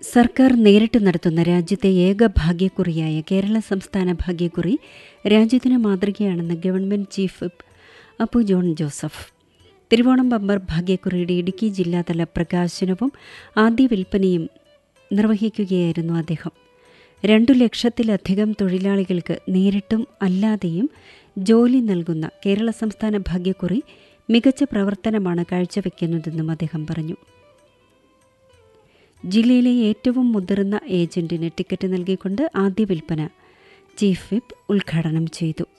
സർക്കാർ നേരിട്ട് നടത്തുന്ന രാജ്യത്തെ ഏക ഭാഗ്യക്കുറിയായ കേരള സംസ്ഥാന ഭാഗ്യക്കുറി രാജ്യത്തിന് മാതൃകയാണെന്ന് government chief whip Appu John Joseph Thiruvonam bumper ഭാഗ്യക്കുറിയുടെ ഇടുക്കി ജില്ലാതല പ്രകാശനവും ആദ്യ വിൽപ്പനയും നിർവഹിക്കുകയായിരുന്നു അദ്ദേഹം രണ്ടു ലക്ഷത്തിലധികം തൊഴിലാളികൾക്ക് നേരിട്ടും അല്ലാതെയും ജോലി നൽകുന്ന കേരള സംസ്ഥാന ഭാഗ്യക്കുറി മികച്ച പ്രവർത്തനമാണ് കാഴ്ചവെക്കുന്നതെന്നും അദ്ദേഹം പറഞ്ഞു ജില്ലയിലെ ഏറ്റവും മുതിർന്ന ഏജന്റിന് ടിക്കറ്റ് നൽകിക്കൊണ്ട് ആദ്യ വിൽപ്പന ചീഫ് വിപ്പ് ഉദ്ഘാടനം ചെയ്തു